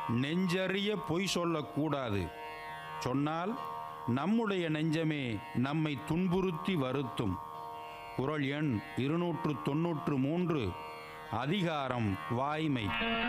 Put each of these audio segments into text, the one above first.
நெஞ்சறிய பொய் சொல்லக்கூடாது சொன்னால் நம்முடைய நெஞ்சமே நம்மை துன்புறுத்தி வருத்தும் குறள் எண் இருநூற்று தொன்னூற்று மூன்று அதிகாரம் வாய்மை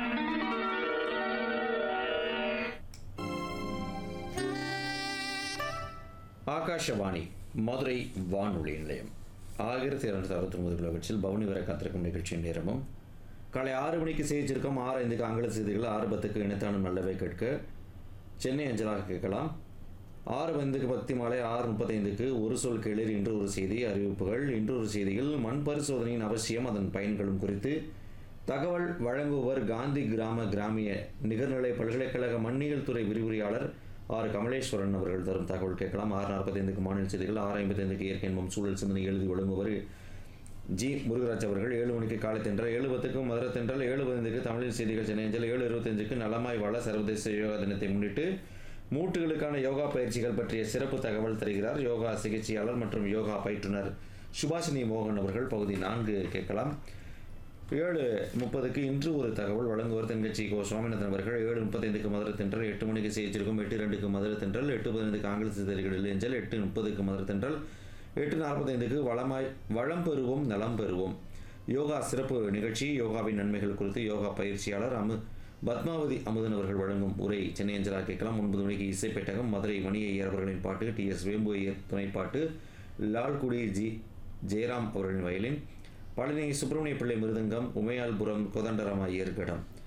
ஆகாஷவாணி மதுரை வானொலி நிலையம் ஆயிரத்தி இரநூத்தி அறுபத்தி ஒன்பது கிலோமீட்டரில் பவுனி வர காத்திருக்கும் நிகழ்ச்சியின் நேரமும் காலை ஆறு மணிக்கு செய்திருக்கும் ஆறு ஐந்துக்கு ஆங்கில செய்திகள் ஆறு பத்துக்கு இணைத்தானும் நல்லவை கேட்க சென்னை அஞ்சலாக கேட்கலாம் ஆறு ஐந்துக்கு பக்தி மாலை ஆறு முப்பத்தைந்துக்கு ஒரு சொல் கேளிர் இன்று ஒரு செய்தி அறிவிப்புகள் இன்று ஒரு செய்தியில் மண் பரிசோதனையின் அவசியம் அதன் பயன்களும் குறித்து தகவல் வழங்குபவர் காந்தி கிராம கிராமிய நிகர்நிலை பல்கலைக்கழக மண்ணியல் துறை விரிவுரையாளர் ஆர் கமலேஸ்வரன் அவர்கள் தரும் தகவல் கேட்கலாம் ஆறு நாற்பத்தைந்துக்கு மாநில செய்திகள் ஆறு ஐம்பத்தைந்துக்கு இயற்கை என்பம் சூழல் சிந்தனை எழுதி வழங்குவர் ஜி முருகராஜ் அவர்கள் ஏழு மணிக்கு காலை தென்றல் ஏழு பத்துக்கு மதுரை தென்றல் ஏழு பதினைந்துக்கு தமிழில் செய்திகள் சென்னை அஞ்சல் ஏழு இருபத்தஞ்சுக்கு நலமாய் வாழ சர்வதேச யோகா தினத்தை முன்னிட்டு மூட்டுகளுக்கான யோகா பயிற்சிகள் பற்றிய சிறப்பு தகவல் தருகிறார் யோகா சிகிச்சையாளர் மற்றும் யோகா பயிற்றுனர் சுபாஷினி மோகன் அவர்கள் பகுதி நான்கு கேட்கலாம் ஏழு முப்பதுக்கு இன்று ஒரு தகவல் வழங்குவர் தென்கட்சி கோ சுவாமிநாதன் அவர்கள் ஏழு முப்பத்தைந்துக்கு மதுரை தென்றல் எட்டு மணிக்கு செய்திருக்கும் எட்டு ரெண்டுக்கு மதுரை தென்றல் எட்டு பதினைந்துக்கு ஆங்கில சிதறிகளில் எஞ்சல் எட்டு முப்பதுக்கு மதுரை தென்றல் எட்டு நாற்பத்தைந்துக்கு வளமாய் வளம் பெறுவோம் நலம் பெறுவோம் யோகா சிறப்பு நிகழ்ச்சி யோகாவின் நன்மைகள் குறித்து யோகா பயிற்சியாளர் அமு பத்மாவதி அமுதன் அவர்கள் வழங்கும் உரை சென்னை அஞ்சலா கேட்கலாம் ஒன்பது மணிக்கு இசைப்பெட்டகம் மதுரை மணி ஐயர் அவர்களின் பாட்டு டி எஸ் வேம்பு ஐயர் துணைப்பாட்டு லால்குடி ஜி ஜெயராம் அவர்களின் வயலின் பழனி சுப்பிரமணிய பிள்ளை மிருதங்கம் உமையால்புரம் கோதண்டராம் ஐயர் கடம்